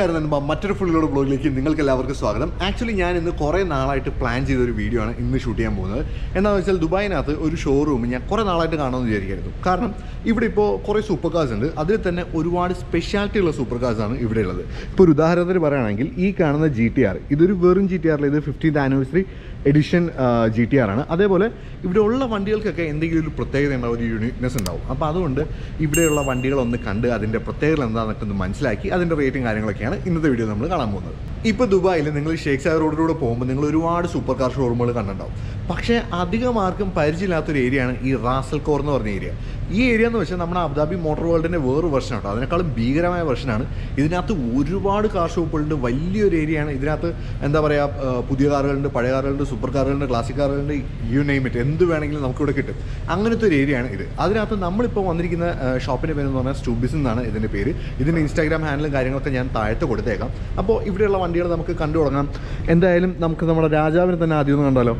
നമസ്കാരം നൻപ മറ്റൊരു ഫുള്ളിലോട് ബ്ലോഗിലേക്ക് നിങ്ങൾക്ക് എല്ലാവർക്കും സ്വാഗതം ആക്ച്വലി ഞാൻ ഇന്ന് കുറേ നാളായിട്ട് പ്ലാൻ ചെയ്ത ഒരു വീഡിയോ ആണ് ഇന്ന് ഷൂട്ട് ചെയ്യാൻ പോകുന്നത് എന്താണെന്ന് വെച്ചാൽ ദുബായിനകത്ത് ഒരു ഷോറൂം ഞാൻ കുറേ നാളായിട്ട് കാണുമെന്ന് വിചാരിക്കായിരുന്നു കാരണം ഇവിടെ ഇപ്പോൾ കുറേ സൂപ്പർ കാർസ് ഉണ്ട് അതിൽ തന്നെ ഒരുപാട് സ്പെഷ്യാലിറ്റി ഉള്ള സൂപ്പർ കാർസ് ആണ് ഇവിടെ ഉള്ളത് ഇപ്പോൾ ഒരു ഉദാഹരണത്തിന് പറയുകയാണെങ്കിൽ ഈ കാണുന്ന ജി ടി ആർ ഇതൊരു വെറും ജി ടി ആറിൽ ഇത് fifteenth anniversary edition G T R ആണ് അതേപോലെ ഇവിടെ ഉള്ള വണ്ടികൾക്കൊക്കെ എന്തെങ്കിലും ഒരു പ്രത്യേകത ഉണ്ടാവും ഒരു യൂണിക്നെസ് ഉണ്ടാവും അപ്പോൾ അതുകൊണ്ട് ഇവിടെയുള്ള വണ്ടികളൊന്ന് കണ്ട് അതിൻ്റെ പ്രത്യേകത എന്താണെന്നൊക്കെ ഒന്ന് മനസ്സിലാക്കി അതിൻ്റെ റേറ്റും കാര്യങ്ങളൊക്കെയാണ് ഇന്നത്തെ വീഡിയോ നമ്മൾ കാണാൻ പോകുന്നത് ഇപ്പോൾ ദുബായിൽ നിങ്ങൾ ഷേഖ് സാഗർ റോഡിലൂടെ പോകുമ്പോൾ നിങ്ങൾ ഒരുപാട് സൂപ്പർ കാർ ഷോറൂമുകൾ കണ്ടിട്ടുണ്ടാവും പക്ഷേ അധികം ആർക്കും പരിചയമില്ലാത്തൊരു ഏരിയയാണ് ഈ റാസൽ കോർ എന്ന് പറഞ്ഞ ഏരിയ ഈ ഏരിയ എന്ന് വെച്ചാൽ നമ്മുടെ അബുദാബി മോട്ടോർ വേൾഡിൻ്റെ വേറൊരു വെർഷൻ കേട്ടോ അതിനേക്കാളും ഭീകരമായ വെർഷനാണ് ഇതിനകത്ത് ഒരുപാട് കാർ ഷോപ്പുകളുണ്ട് വലിയൊരു ഏരിയയാണ് ഇതിനകത്ത് എന്താ പറയുക പുതിയ കാറുകളുണ്ട് പഴയ കാറുകളുണ്ട് സൂപ്പർ കാറുകളുണ്ട് ക്ലാസിക് കാറുകളുണ്ട് യു നെയിം ഇറ്റ് എന്ത് വേണമെങ്കിലും നമുക്കിവിടെ കിട്ടും അങ്ങനത്തെ ഒരു ഏരിയയാണ് ഇത് അതിനകത്ത് നമ്മളിപ്പോൾ വന്നിരിക്കുന്ന ഷോപ്പിൻ്റെ പേര് എന്ന് പറഞ്ഞാൽ സ്റ്റൂബിസ് എന്നാണ് ഇതിൻ്റെ പേര് ഇതിൻ്റെ ഇൻസ്റ്റാഗ്രാം ഹാൻഡിലും കാര്യങ്ങളൊക്കെ ഞാൻ താഴത്ത് കൊടുത്തേക്കാം അപ്പോൾ ഇവിടെയുള്ള വണ്ടികൾ നമുക്ക് കണ്ടു തുടങ്ങാം എന്തായാലും നമുക്ക് നമ്മുടെ രാജാവിനെ തന്നെ ആദ്യം ഒന്ന് കണ്ടാലോ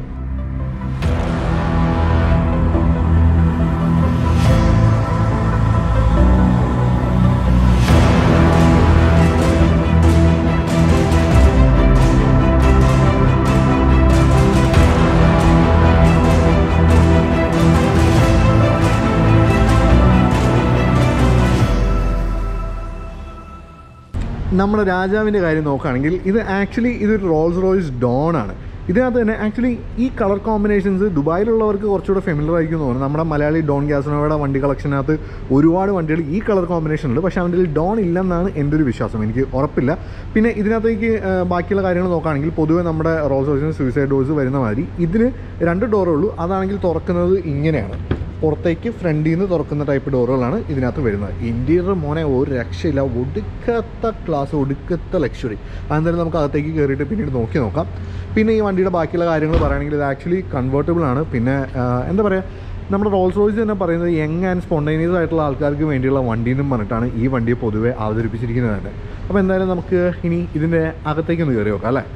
നമ്മുടെ രാജാവിൻ്റെ കാര്യം നോക്കുകയാണെങ്കിൽ ഇത് ആക്ച്വലി ഇതൊരു റോൾസ് റോയ്സ് ഡോൺ ആണ് ഇതിനകത്ത് തന്നെ ആക്ച്വലി ഈ കളർ കോമ്പിനേഷൻസ് ദുബായിലുള്ളവർക്ക് കുറച്ചുകൂടെ ഫെമിലർ ആയിരിക്കും എന്ന് തോന്നുന്നു നമ്മുടെ മലയാളി ഡോൺ ഗ്യാസനോയുടെ വണ്ടി കളക്ഷനകത്ത് ഒരുപാട് വണ്ടികൾ ഈ കളർ കോമ്പിനേഷൻ ഉണ്ട് പക്ഷേ അവൻ്റെ ഡോൺ ഇല്ലെന്നാണ് എൻ്റെ ഒരു വിശ്വാസം എനിക്ക് ഉറപ്പില്ല പിന്നെ ഇതിനകത്തേക്ക് ആ, ബാക്കിയുള്ള കാര്യങ്ങൾ നോക്കുകയാണെങ്കിൽ പൊതുവേ നമ്മുടെ റോൾസ് റോയ്സിന് സൂയിസൈഡ് ഡോസ് വരുന്ന മാതിരി ഇതിന് രണ്ട് ഡോറേ ഉള്ളൂ അതാണെങ്കിൽ തുറക്കുന്നത് ഇങ്ങനെയാണ് പുറത്തേക്ക് ഫ്രണ്ടിൽ നിന്ന് തുറക്കുന്ന ടൈപ്പ് ഡോറുകളാണ് ഇതിനകത്ത് വരുന്നത് ഇൻറ്റീരിയർ മോനെ ഒരു രക്ഷയില്ല ഒടുക്കത്ത ക്ലാസ് ഒടുക്കത്ത ലക്ഷറി അതെന്തായാലും നമുക്ക് അകത്തേക്ക് കയറിയിട്ട് പിന്നീട് നോക്കി നോക്കാം പിന്നെ ഈ വണ്ടിയുടെ ബാക്കിയുള്ള കാര്യങ്ങൾ പറയുകയാണെങ്കിൽ ഇത് ആക്ച്വലി കൺവേർട്ടബിൾ ആണ് പിന്നെ ആ, എന്താ പറയുക നമ്മുടെ റോൾസ് റോയ്സ് തന്നെ പറയുന്നത് യങ് ആൻഡ് സ്പോണ്ടേനിയസ് ആയിട്ടുള്ള ആൾക്കാർക്ക് വേണ്ടിയുള്ള വണ്ടി എന്നും പറഞ്ഞിട്ടാണ് ഈ വണ്ടിയെ പൊതുവെ അവതരിപ്പിച്ചിരിക്കുന്നത് തന്നെ അപ്പോൾ എന്തായാലും നമുക്ക് ഇനി ഇതിൻ്റെ അകത്തേക്കൊന്ന് കയറി നോക്കാം അല്ലേ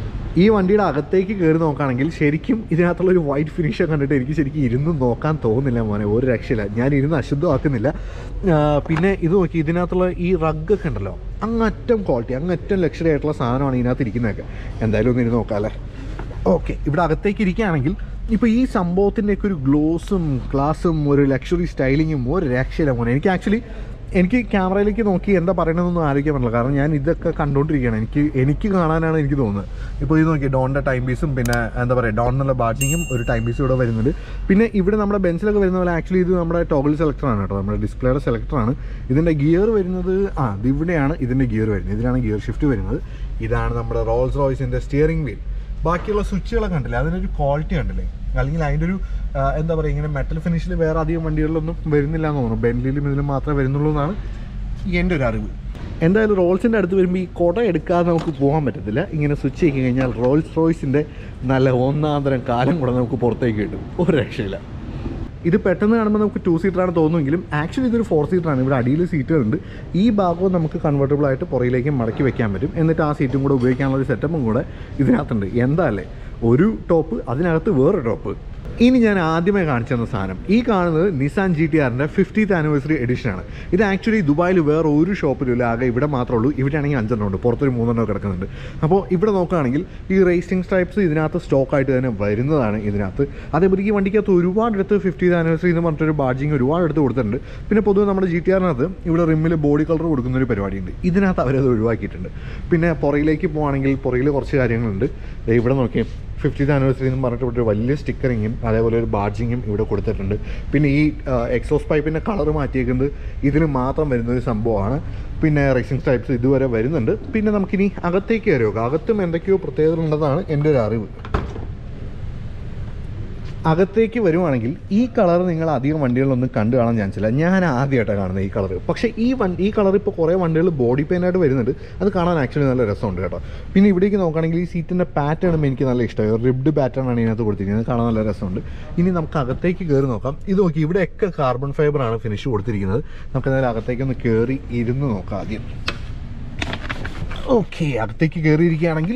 ഈ വണ്ടിയുടെ അകത്തേക്ക് കയറി നോക്കുകയാണെങ്കിൽ ശരിക്കും ഇതിനകത്തുള്ള ഒരു വൈറ്റ് ഫിനിഷ് കണ്ടിട്ട് എനിക്ക് ശരിക്കും ഇരുന്ന് നോക്കാൻ തോന്നുന്നില്ല മോനെ ഒരു രക്ഷയില്ല ഞാൻ ഇരുന്ന് അശുദ്ധമാക്കുന്നില്ല ആ, പിന്നെ ഇത് നോക്കി ഇതിനകത്തുള്ള ഈ റഗ്ഗൊക്കെ ഉണ്ടല്ലോ അങ്ങറ്റം ക്വാളിറ്റി അങ്ങറ്റം ലക്ഷറി ആയിട്ടുള്ള സാധനമാണ് ഇതിനകത്ത് ഇരിക്കുന്നതൊക്കെ എന്തായാലും ഒന്ന് ഇരുന്ന് നോക്കാം അല്ലേ ഓക്കെ ഇവിടെ അകത്തേക്ക് ഇരിക്കുകയാണെങ്കിൽ ഇപ്പോൾ ഈ സംഭവത്തിൻ്റെയൊക്കെ ഒരു ഗ്ലോസും ഗ്ലാസും ഒരു ലക്ഷറി സ്റ്റൈലിങ്ങും ഒരു രക്ഷയില്ല മോനെ എനിക്ക് ആക്ച്വലി എനിക്ക് ക്യാമറയിലേക്ക് നോക്കി എന്താ പറയണമെന്നൊന്നും ആലോചിക്കാൻ പറ്റില്ല കാരണം ഞാൻ ഇതൊക്കെ കണ്ടുകൊണ്ടിരിക്കുകയാണ് എനിക്ക് എനിക്ക് കാണാനാണ് എനിക്ക് തോന്നുന്നത് ഇപ്പോൾ ഇത് നോക്കി ഡോണിൻ്റെ ടൈം പീസും പിന്നെ എന്താ പറയുക ഡോൺ എന്നുള്ള ബാഡ്ജിങ്ങും ഒരു ടൈം പീസും ഇവിടെ വരുന്നുണ്ട് പിന്നെ ഇവിടെ നമ്മുടെ ബെൻസിലൊക്കെ വരുന്ന പോലെ ആക്ച്വലി ഇത് നമ്മുടെ ടോഗിൾ സെലക്ടറാണ് കേട്ടോ നമ്മുടെ ഡിസ്പ്ലേയുടെ സെലക്ടറാണ് ഇതിൻ്റെ ഗിയർ വരുന്നത് ആ ഇത് ഇവിടെയാണ് ഇതിൻ്റെ ഗിയർ വരുന്നത് ഇതിലാണ് ഗിയർ ഷിഫ്റ്റ് വരുന്നത് ഇതാണ് നമ്മുടെ റോൾസ് റോയ്സിൻ്റെ സ്റ്റിയറിംഗ് വീൽ ബാക്കിയുള്ള സ്വിച്ചുകളൊക്കെ കണ്ടില്ലേ അതിനൊരു ക്വാളിറ്റി കണ്ടില്ലേ അല്ലെങ്കിൽ അതിൻ്റെ ഒരു ആ, എന്താ പറയുക ഇങ്ങനെ മെറ്റൽ ഫിനിഷിൽ വേറെ അധികം വണ്ടികളിലൊന്നും വരുന്നില്ല എന്ന് തോന്നുന്നു ബെൻലിയിലും ഇതിലും മാത്രമേ വരുന്നുള്ളൂ എന്നാണ് എൻ്റെ ഒരു അറിവ് എന്തായാലും റോൾസിൻ്റെ അടുത്ത് വരുമ്പോൾ ഈ കുട എടുക്കാതെ നമുക്ക് പോകാൻ പറ്റത്തില്ല ഇങ്ങനെ സ്വിച്ച് ചെയ്ത് കഴിഞ്ഞാൽ റോൾസ് റോയ്സിൻ്റെ നല്ല ഒന്നാന്തരം കാലം കൂടെ നമുക്ക് പുറത്തേക്ക് കിട്ടും ഒരു രക്ഷയില്ല ഇത് പെട്ടെന്ന് കാണുമ്പോൾ നമുക്ക് ടു സീറ്ററാണ് തോന്നുമെങ്കിലും ആക്ച്വലി ഇതൊരു ഫോർ സീറ്ററാണ് ഇവിടെ അടിയിൽ സീറ്റുകളുണ്ട് ഈ ഭാഗവും നമുക്ക് കൺവേർട്ടബിൾ ആയിട്ട് പുറയിലേക്ക് മടക്കി വെക്കാൻ പറ്റും എന്നിട്ട് ആ സീറ്റും കൂടെ ഉപയോഗിക്കാനുള്ള ഒരു സെറ്റപ്പും കൂടെ ഇതിനകത്തുണ്ട് എന്താ അല്ലേ ഒരു ടോപ്പ് അതിനകത്ത് വേറൊരു ടോപ്പ് ഇനി ഞാൻ ആദ്യമേ കാണിച്ചു തന്ന സാധനം ഈ കാണുന്നത് നിസാൻ ജി ടി ആറിൻ്റെ ഫിഫ്റ്റീത്ത് ആനിവേഴ്സറി എഡിഷനാണ് ഇത് ആക്ച്വലി ദുബായിൽ വേറെ ഒരു ഷോപ്പിലും ആകെ ഇവിടെ മാത്രമേ ഉള്ളൂ ഇവിടെ ആണെങ്കിൽ അഞ്ചെണ്ണം ഉണ്ട് പുറത്തൊരു മൂന്നെണ്ണം കിടക്കുന്നുണ്ട് അപ്പോൾ ഇവിടെ നോക്കുകയാണെങ്കിൽ ഈ റേസിംഗ് സ്ട്രൈപ്സ് ഇതിനകത്ത് സ്റ്റോക്കായിട്ട് തന്നെ വരുന്നതാണ് ഇതിനകത്ത് അതേപോലെ ഈ വണ്ടിക്കകത്ത് ഒരുപാട് എടുത്ത് ഫിഫ്റ്റീത്ത് ആനിവേഴ്സറി എന്ന് പറഞ്ഞിട്ടൊരു ബാഡ്ജിങ് ഒരുപാട് എടുത്ത് കൊടുത്തിട്ടുണ്ട് പിന്നെ പൊതുവെ നമ്മുടെ ജി ടി ആറിനകത്ത് ഇവിടെ റിമ്മിൽ ബോഡി കളർ കൊടുക്കുന്ന ഒരു പരിപാടിയുണ്ട് ഇതിനകത്ത് അവരത് ഒഴിവാക്കിയിട്ടുണ്ട് പിന്നെ പുറയിലേക്ക് പോവുകയാണെങ്കിൽ പുറയിൽ കുറച്ച് കാര്യങ്ങളുണ്ട് ദേ ഇവിടെ നോക്കിയേ ഫിഫ്റ്റീത്ത് ആനിവേഴ്സറി എന്ന് പറഞ്ഞിട്ട് ഇവിടെ ഒരു വലിയ സ്റ്റിക്കറിങ്ങും അതേപോലെ ഒരു ബാഡ്ജിങ്ങും ഇവിടെ കൊടുത്തിട്ടുണ്ട് പിന്നെ ഈ എക്സോസ് പൈപ്പിൻ്റെ കളർ മാറ്റിയേക്കുന്നത് ഇതിന് മാത്രം വരുന്ന ഒരു സംഭവമാണ് പിന്നെ റേസിംഗ് ടൈപ്സ് ഇതുവരെ വരുന്നുണ്ട് പിന്നെ നമുക്കിനി അകത്തേക്ക് കയറി നോക്കാം അകത്തും എന്തൊക്കെയോ പ്രത്യേകത ഉണ്ടെന്നാണ് എൻ്റെ ഒരു അറിവ് അകത്തേക്ക് വരുവാണെങ്കിൽ ഈ കളർ നിങ്ങൾ അധികം വണ്ടികളിലൊന്നും കണ്ടു കാണാൻ ചാൻസ് ഇല്ല ഞാൻ ആദ്യമായിട്ടാണ് കാണുന്നത് ഈ കളർ പക്ഷേ ഈ വണ്ടി ഈ കളർ ഇപ്പോൾ കുറേ വണ്ടികൾ ബോഡി പെയിൻ്റായിട്ട് വരുന്നുണ്ട് അത് കാണാൻ ആക്ച്വലി നല്ല രസമുണ്ട് കേട്ടോ പിന്നെ ഇവിടേക്ക് നോക്കുകയാണെങ്കിൽ ഈ സീറ്റിൻ്റെ പാറ്റേൺ എനിക്ക് നല്ല ഇഷ്ടമായി റിബ്ഡ് പാറ്റേൺ ആണ് ഇതിനകത്ത് കൊടുത്തിരിക്കുന്നത് കാണാൻ നല്ല രസമുണ്ട് ഇനി നമുക്ക് അകത്തേക്ക് കയറി നോക്കാം ഇത് നോക്കി ഇവിടെയൊക്കെ കാർബൺ ഫൈബറാണ് ഫിനിഷ് കൊടുത്തിരിക്കുന്നത് നമുക്ക് എന്തായാലും അകത്തേക്കൊന്ന് കയറി ഇരുന്ന് നോക്കാം ആദ്യം ഓക്കെ അകത്തേക്ക് കയറിയിരിക്കുകയാണെങ്കിൽ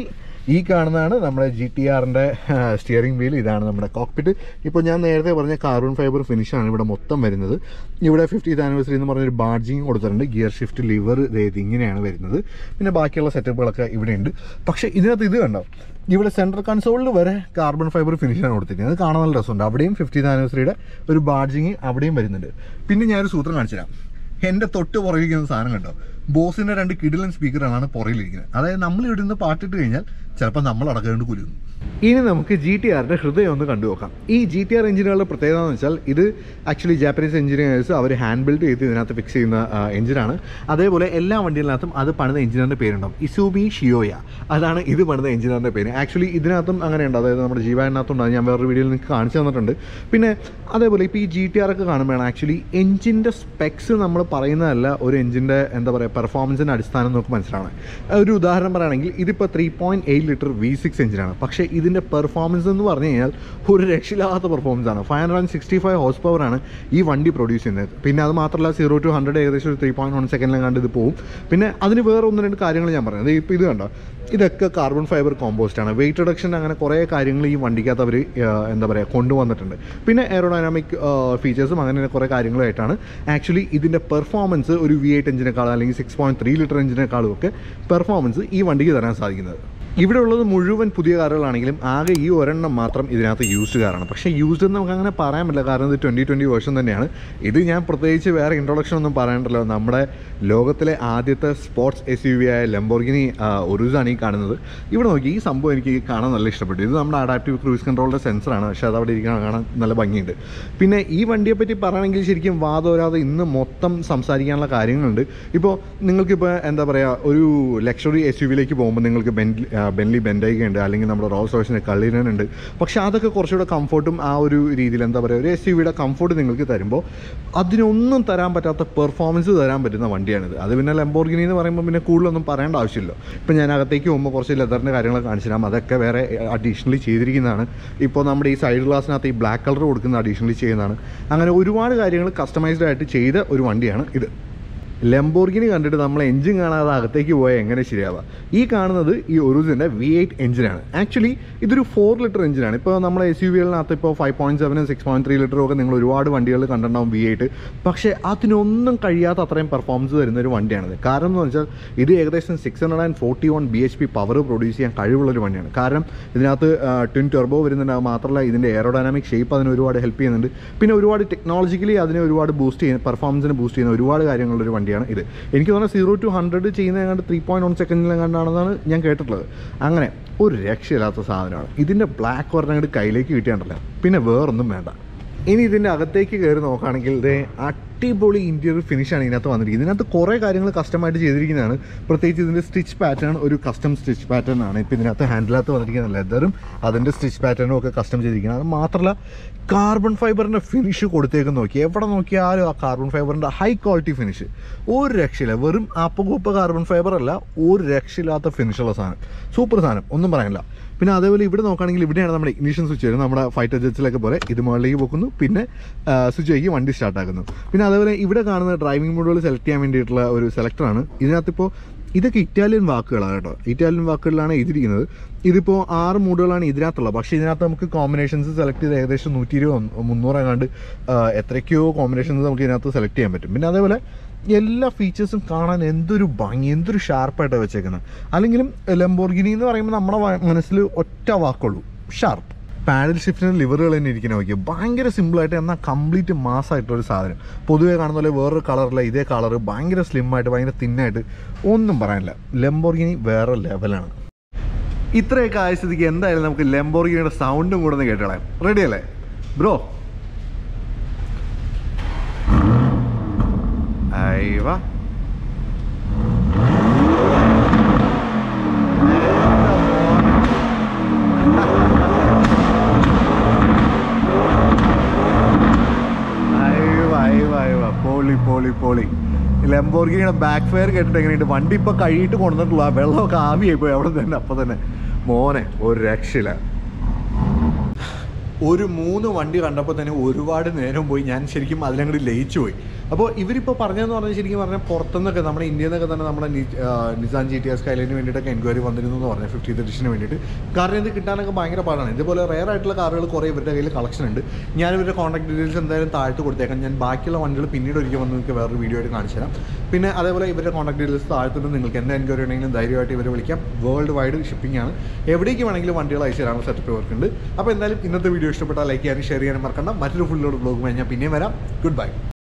ഈ കാണുന്നതാണ് നമ്മുടെ ജി ടി ആറിൻ്റെ സ്റ്റിയറിംഗ് വീൽ ഇതാണ് നമ്മുടെ കോക്പിറ്റ് ഇപ്പോൾ ഞാൻ നേരത്തെ പറഞ്ഞ കാർബൺ ഫൈബർ ഫിനിഷാണ് ഇവിടെ മൊത്തം വരുന്നത് ഇവിടെ ഫിഫ്റ്റീത്ത് ആനിവേഴ്സറി എന്ന് പറഞ്ഞൊരു ബാഡ്ജിങ് കൊടുത്തിട്ടുണ്ട് ഗിയർ ഷിഫ്റ്റ് ലിവർ ഇത് ഇങ്ങനെയാണ് വരുന്നത് പിന്നെ ബാക്കിയുള്ള സെറ്റപ്പുകളൊക്കെ ഇവിടെ ഉണ്ട് പക്ഷേ ഇതിനകത്ത് ഇത് കണ്ടോ ഇവിടെ സെൻട്രൽ കൺസോളിൽ വരെ കാർബൺ ഫൈബർ ഫിനിഷാണ് കൊടുത്തിരിക്കുന്നത് അത് കാണാൻ നല്ല രസമുണ്ട് അവിടെയും ഫിഫ്റ്റീത്ത് ആനിവേഴ്സറിയുടെ ഒരു ബാഡ്ജിങ് അവിടെയും വരുന്നുണ്ട് പിന്നെ ഞാനൊരു സൂത്രം കാണിച്ചു തരാം എൻ്റെ തൊട്ട് പുറകിരിക്കുന്ന സാധനം കണ്ടോ ബോസിൻ്റെ രണ്ട് കിടിലൻ സ്പീക്കറാണ് പുറകിലിരിക്കുന്നത് അതായത് നമ്മൾ ഇവിടെ നിന്ന് പാട്ടിട്ട് കഴിഞ്ഞാൽ ചിലപ്പോൾ നമ്മൾ അടക്കേണ്ട കുലുങ്ങും ഇനി നമുക്ക് ജി ടി ആറിൻ്റെ ഹൃദയം ഒന്ന് കണ്ടു നോക്കാം ഈ ജി ടി ആർ എഞ്ചിനുകളുടെ പ്രത്യേകത എന്ന് വെച്ചാൽ ഇത് ആക്ച്വലി ജാപ്പനീസ് എഞ്ചിനീയേഴ്സ് അവർ ഹാൻഡ് ബിൽഡ് ചെയ്ത് ഇതിനകത്ത് ഫിക്സ് ചെയ്യുന്ന എഞ്ചിനാണ് അതേപോലെ എല്ലാ വണ്ടികളിനകത്തും അത് പണിത എഞ്ചിനറിൻ്റെ പേരുണ്ടാവും ഇസൂബി ഷിയോയ അതാണ് ഇത് പണിത എഞ്ചിനറിൻ്റെ പേര് ആക്ച്വലി ഇതിനകത്തും അങ്ങനെയുണ്ട് അതായത് നമ്മുടെ ജീവാനകത്തുണ്ട് അത് ഞാൻ വേറൊരു വീഡിയോയിൽ നിങ്ങൾക്ക് കാണിച്ചു തന്നിട്ടുണ്ട് പിന്നെ അതേപോലെ ഇപ്പോൾ ഈ ജി ടി ആർ ഒക്കെ കാണുമ്പോഴാണ് ആക്ച്വലി എഞ്ചിൻ്റെ സ്പെക്സ് നമ്മൾ പറയുന്നതല്ല ഒരു എഞ്ചിൻ്റെ എന്താ പറയുക പെർഫോമൻസിൻ്റെ അടിസ്ഥാനം നമുക്ക് മനസ്സിലാണ് ഒരു ഉദാഹരണം പറയുകയാണെങ്കിൽ ഇതിപ്പോൾ three point eight litre V six എഞ്ചിനാണ് പക്ഷേ ഇതിൻ്റെ പെർഫോമൻസ് എന്ന് പറഞ്ഞു കഴിഞ്ഞാൽ ഒരു രക്ഷയില്ലാത്ത പെർഫോമൻസ് ആണ് five hundred and sixty five horse power ആണ് ഈ വണ്ടി പ്രൊഡ്യൂസ് ചെയ്യുന്നത് പിന്നെ അത് മാത്രമല്ല സീറോ ടു ഹൺഡ്രഡ് ഏകദേശം ഒരു ത്രീ പോയിൻറ്റ് വൺ സെക്കൻഡിലും കണ്ട് ഇത് പോകും പിന്നെ അതിന് വേറെ ഒന്ന് രണ്ട് കാര്യങ്ങൾ ഞാൻ പറയുന്നത് ഇപ്പോൾ ഇത് കണ്ടോ ഇതൊക്കെ കാർബൺ ഫൈബർ കോമ്പോസ്റ്റ് ആണ് വെയിറ്റ് റിഡക്ഷൻ അങ്ങനെ കുറേ കാര്യങ്ങൾ ഈ വണ്ടിക്കകത്ത് അവർ എന്താ പറയുക കൊണ്ടുവന്നിട്ടുണ്ട് പിന്നെ എയറോഡൈനാമിക് ഫീച്ചേഴ്സും അങ്ങനെ കുറേ കാര്യങ്ങളായിട്ടാണ് ആക്ച്വലി ഇതിൻ്റെ പെർഫോമൻസ് ഒരു വി എയ്റ്റ് എഞ്ചിനേക്കാളും അല്ലെങ്കിൽ സിക്സ് പോയിൻറ്റ് ത്രീ ലിറ്റർ എഞ്ചിനേക്കാളും ഒക്കെ പെർഫോമൻസ് ഈ വണ്ടിക്ക് തരാൻ സാധിക്കുന്നത് ഇവിടെ ഉള്ളത് മുഴുവൻ പുതിയ കാറുകളാണെങ്കിലും ആകെ ഈ ഒരെണ്ണം മാത്രം ഇതിനകത്ത് യൂസ്ഡ് കാറാണ് പക്ഷേ യൂസ്ഡ് എന്ന് നമുക്ക് അങ്ങനെ പറയാൻ പറ്റില്ല കാരണം ഇത് ട്വൻറ്റി ട്വൻറ്റി വേർഷൻ തന്നെയാണ് ഇത് ഞാൻ പ്രത്യേകിച്ച് വേറെ ഇൻട്രൊഡക്ഷൻ ഒന്നും പറയണ്ടല്ലോ നമ്മുടെ ലോകത്തിലെ ആദ്യത്തെ സ്പോർട്സ് എസ് യു വി ആയ ലംബോർഗിനി ഒറിസാണ് ഈ കാണുന്നത് ഇവിടെ നോക്കി ഈ സംഭവം എനിക്ക് കാണാൻ നല്ല ഇഷ്ടപ്പെട്ടു ഇത് നമ്മുടെ അഡാപ്റ്റീവ് ക്രൂസ് കൺട്രോളിൻ്റെ സെൻസറാണ് പക്ഷേ അത് അവിടെ ഇരിക്കണം കാണാൻ നല്ല ഭംഗിയുണ്ട് പിന്നെ ഈ വണ്ടിയെ പറ്റി പറയുകയാണെങ്കിൽ ശരിക്കും വാദോരാതെ ഇന്ന് മൊത്തം സംസാരിക്കാനുള്ള കാര്യങ്ങളുണ്ട് ഇപ്പോൾ നിങ്ങൾക്കിപ്പോൾ എന്താ പറയുക ഒരു ലക്ഷറി എസ് യു വിയിലേക്ക് പോകുമ്പോൾ നിങ്ങൾക്ക് ബെൻലി ബെൻലി ബെൻഡൈക ഉണ്ട് അല്ലെങ്കിൽ നമ്മുടെ റോൾസ് റോയ്സിൻ്റെ കള്ളിരനുണ്ട് പക്ഷേ അതൊക്കെ കുറച്ചുകൂടെ കംഫർട്ടും ആ ഒരു രീതിയിൽ എന്താ പറയുക ഒരു എസ് യു വിയുടെ കംഫർട്ട് നിങ്ങൾക്ക് തരുമ്പോൾ അതിനൊന്നും തരാൻ പറ്റാത്ത പെർഫോമൻസ് തരാൻ പറ്റുന്ന വണ്ടിയാണിത് അത് പിന്നെ ലംബോർഗിനി എന്ന് പറയുമ്പോൾ പിന്നെ കൂടുതലൊന്നും പറയേണ്ട ആവശ്യമില്ല ഇപ്പം ഞാൻ അകത്തേക്ക് പോകുമ്പോൾ കുറച്ച് ലെതറിൻ്റെ കാര്യങ്ങളൊക്കെ കാണിച്ചു തരാം അതൊക്കെ വേറെ അഡീഷണലി ചെയ്തിരിക്കുന്നതാണ് ഇപ്പോൾ നമ്മുടെ ഈ സൈഡ് ഗ്ലാസ്സിനകത്ത് ഈ ബ്ലാക്ക് കളർ കൊടുക്കുന്ന അഡീഷണലി ചെയ്യുന്നതാണ് അങ്ങനെ ഒരുപാട് കാര്യങ്ങൾ കസ്റ്റമൈസ്ഡ് ആയിട്ട് ചെയ്ത ഒരു വണ്ടിയാണ് ഇത് ലംബോർഗിനി കണ്ടിട്ട് നമ്മൾ എഞ്ചിൻ കാണാതെ അകത്തേക്ക് പോയാൽ എങ്ങനെ ശരിയാവുക ഈ കാണുന്നത് ഈ ഒറൂസിൻ്റെ വി എയ്റ്റ് എഞ്ചിനാണ് ആക്ച്വലി ഇതൊരു ഫോർ ലിറ്റർ എഞ്ചിനാണ് ഇപ്പോൾ നമ്മുടെ എസ് യു വികളിനകത്ത് ഇപ്പോൾ ഫൈവ് പോയിൻറ്റ് സെവനും സിക്സ് പോയിൻറ്റ് ത്രീ ലിറ്ററും ഒക്കെ നിങ്ങൾ ഒരുപാട് വണ്ടികൾ കണ്ടിട്ടുണ്ടാവും വി എയ്റ്റ് പക്ഷേ അതിനൊന്നും കഴിയാത്ത അത്രയും പെർഫോമൻസ് തരുന്ന ഒരു വണ്ടിയാണിത് കാരണം എന്ന് വെച്ചാൽ ഇത് ഏകദേശം six hundred and forty one B H P power produce ചെയ്യാൻ കഴിവുള്ളൊരു വണ്ടിയാണ് കാരണം ഇതിനകത്ത് ട്വിൻ ടെർബോ വരുന്നുണ്ട് അത് മാത്രമല്ല ഇതിൻ്റെ എയറോഡൈനാമിക് ഷേപ്പ് അതിന് ഒരുപാട് ഹെൽപ്പ് ചെയ്യുന്നുണ്ട് പിന്നെ ഒരുപാട് ടെക്നോളജിക്കലി അതിനെ ഒരുപാട് ബൂസ്റ്റ് ചെയ്യുന്ന പെർഫോമൻസിനെ ബൂസ്റ്റ് ചെയ്യുന്ന ഒരുപാട് കാര്യങ്ങളുള്ളൊരു വണ്ടിയാണ് ഇത് എനിക്ക് തോന്നുന്നത് സീറോ ടു ഹൺഡ്രഡ് ചെയ്യുന്ന ഏതാണ്ട് ത്രീ പോയിൻറ്റ് വൺ സെക്കൻഡിലെങ്ങാണ്ടാണെന്നാണ് ഞാൻ കേട്ടിട്ടുള്ളത് അങ്ങനെ ഒരു രക്ഷയില്ലാത്ത സാധനമാണ് ഇതിൻ്റെ ബ്ലാക്ക് ഒരെണ്ണം കയ്യിലേക്ക് കിട്ടിയാണ്ടല്ലോ പിന്നെ വേറൊന്നും വേണ്ട ഇനി ഇതിൻ്റെ അകത്തേക്ക് കയറി നോക്കുകയാണെങ്കിൽ ഇത് അടിപൊളി ഇൻറ്റീരിയർ ഫിനിഷാണ് ഇതിനകത്ത് വന്നിരിക്കുന്നത് ഇതിനകത്ത് കുറേ കാര്യങ്ങൾ കസ്റ്റമായിട്ട് ചെയ്തിരിക്കുന്നതാണ് പ്രത്യേകിച്ച് ഇതിൻ്റെ സ്റ്റിച്ച് പാറ്റേൺ ഒരു കസ്റ്റം സ്റ്റിച്ച് പാറ്റേൺ ആണ് ഇപ്പോൾ ഇതിനകത്ത് ഹാൻഡിലകത്ത് വന്നിരിക്കുന്ന ലെതറും അതിൻ്റെ സ്റ്റിച്ച് പാറ്റേണും ഒക്കെ കസ്റ്റം ചെയ്തിരിക്കുന്നത് അത് മാത്രമല്ല കാർബൺ ഫൈബറിൻ്റെ ഫിനിഷ് കൊടുത്തേക്ക് നോക്കി എവിടെ നോക്കിയാലും ആ കാർബൺ ഫൈബറിൻ്റെ ഹൈ ക്വാളിറ്റി ഫിനിഷ് ഒരു രക്ഷയില്ല വെറും ആപ്പകൂപ്പ കാർബൺ ഫൈബർ അല്ല ഒരു രക്ഷയില്ലാത്ത ഫിനിഷുള്ള സാധനം സൂപ്പർ സാധനം ഒന്നും പറയാനില്ല പിന്നെ അതേപോലെ ഇവിടെ നോക്കുകയാണെങ്കിൽ ഇവിടെയാണ് നമ്മുടെ ഇഗ്നിഷൻ സ്വിച്ച് വരുന്നത് നമ്മുടെ ഫൈറ്റർ ജെറ്റ്സിലൊക്കെ പോലെ ഇത് മുകളിലേക്ക് വെക്കുന്നു പിന്നെ സ്വിച്ച് ആക്കി വണ്ടി സ്റ്റാർട്ട് ആക്കുന്നു പിന്നെ അതേപോലെ ഇവിടെ കാണുന്ന ഡ്രൈവിംഗ് മോഡുകൾ സെലക്ട് ചെയ്യാൻ വേണ്ടിയിട്ടുള്ള ഒരു സെലക്ടറാണ് ഇതിനകത്തിപ്പോൾ ഇതൊക്കെ ഇറ്റാലിയൻ വാക്കുകളാണ് കേട്ടോ ഇറ്റാലിയൻ വാക്കുകളിലാണ് എഴുതിയിരിക്കുന്നത് ഇതിപ്പോൾ ആറ് മൂഡുകളാണ് ഇതിനകത്തുള്ളത് പക്ഷേ ഇതിനകത്ത് നമുക്ക് കോമ്പിനേഷൻസ് സെലക്ട് ചെയ്ത് ഏകദേശം നൂറ്റി ഇരുപത് മുന്നൂറ് എങ്ങാണ്ട് എത്രയ്ക്കോ കോമ്പിനേഷൻസ് നമുക്ക് ഇതിനകത്ത് സെലക്ട് ചെയ്യാൻ പറ്റും പിന്നെ അതേപോലെ എല്ലാ ഫീച്ചേഴ്സും കാണാൻ എന്തൊരു ഭംഗി എന്തൊരു ഷാർപ്പായിട്ടാണ് വെച്ചേക്കുന്നത് അല്ലെങ്കിലും ലംബോർഗിനി എന്ന് പറയുമ്പോൾ നമ്മുടെ വ- മനസ്സിൽ ഒറ്റ വാക്കുള്ളൂ ഷാർപ്പ് പാഡൽ ഷിഫ്റ്റിന് ലിവറുകൾ തന്നെ ഇരിക്കുന്ന നോക്കി ഭയങ്കര സിമ്പിളായിട്ട് എന്നാൽ കംപ്ലീറ്റ് മാസമായിട്ടുള്ളൊരു സാധനം പൊതുവേ കാണുന്ന പോലെ വേറൊരു കളറില്ല ഇതേ കളർ ഭയങ്കര സ്ലിമ്മായിട്ട് ഭയങ്കര തിന്നായിട്ട് ഒന്നും പറയാനില്ല ലംബോർഗിനി വേറെ ലെവലാണ് ഇത്രയൊക്കെ ആയ സ്ഥിതിക്ക് എന്തായാലും നമുക്ക് ലംബോർഗിനിയുടെ സൗണ്ടും കൂടെ ഒന്ന് കേട്ടോളാം റെഡി അല്ലേ ബ്രോ അയവ അയവ അയവ അയവ പോളി പോളി പോളി ലംബോർഗിനിയുടെ ബാക്ക് ഫയർ കേട്ടിട്ട് എങ്ങനെയുണ്ട് വണ്ടി ഇപ്പൊ കഴിയിട്ട് കൊണ്ടുവന്നിട്ടുള്ള ആ വെള്ളമൊക്കെ ആവിയായി പോയി അവിടെ തന്നെ അപ്പൊ തന്നെ മോനെ ഒരു രക്ഷയില്ല ഒരു മൂന്ന് വണ്ടി കണ്ടപ്പോൾ തന്നെ ഒരുപാട് നേരം പോയി ഞാൻ ശരിക്കും അതിലങ്ങോട്ട് ലയിച്ചു പോയി അപ്പോൾ ഇവരിപ്പോൾ പറഞ്ഞതെന്ന് പറഞ്ഞാൽ ശരിക്കും പറഞ്ഞാൽ പുറത്തുനിന്നൊക്കെ നമ്മുടെ ഇന്ത്യയിൽ നിന്നൊക്കെ തന്നെ നമ്മുടെ നി- ആ, നിസാൻ ജി ടി എസ് കൈലിന് വേണ്ടിയിട്ടൊക്കെ എൻക്വയറി വന്നിരുന്നു എന്ന് പറഞ്ഞാൽ ഫിഫ്റ്റീത്ത് എഡിഷന് വേണ്ടിയിട്ട് കാരണം ഇത് കിട്ടാനൊക്കെ ഭയങ്കര പാടാണ് ഇതുപോലെ റെയർ ആയിട്ടുള്ള കാറുകൾ കുറേ ഇവരുടെ കയ്യിൽ കളക്ഷൻ ഉണ്ട് ഞാൻ ഇവരുടെ കോൺടാക്ട് ഡീറ്റെയിൽസ് എന്തായാലും താഴ്ത്ത് കൊടുത്തേക്കാം ഞാൻ ബാക്കിയുള്ള വണ്ടികൾ പിന്നീട് ഒരിക്കൽ വന്ന് നിങ്ങൾക്ക് വേറൊരു വീഡിയോ ആയിട്ട് കാണിച്ചു തരാം പിന്നെ അതേപോലെ ഇവരുടെ കോൺടാക്ട് ഡീറ്റെയിൽസ് താഴ്ത്തിട്ട് നിങ്ങൾക്ക് എന്ത് എൻക്വയറി ഉണ്ടെങ്കിലും ധൈര്യമായിട്ട് ഇവരെ വിളിക്കാം വേൾഡ് വൈഡ് ഷിപ്പിംഗ് ആണ് എവിടേക്ക് വേണമെങ്കിലും വണ്ടികൾ അയച്ചു തരാനുള്ള സെറ്റപ്പ് ഇവർക്കുണ്ട് അപ്പോൾ എന്തായാലും ഇന്നത്തെ വീഡിയോ ഇഷ്ടപ്പെട്ടാൽ ലൈക്ക് ചെയ്യാനും ഷെയർ ചെയ്യാനും മറക്കണ്ട മറ്റൊരു ഫുള്ളോട് ബ്ലോഗ് ഞാൻ പിന്നെയും വരാം ഗുഡ് ബൈ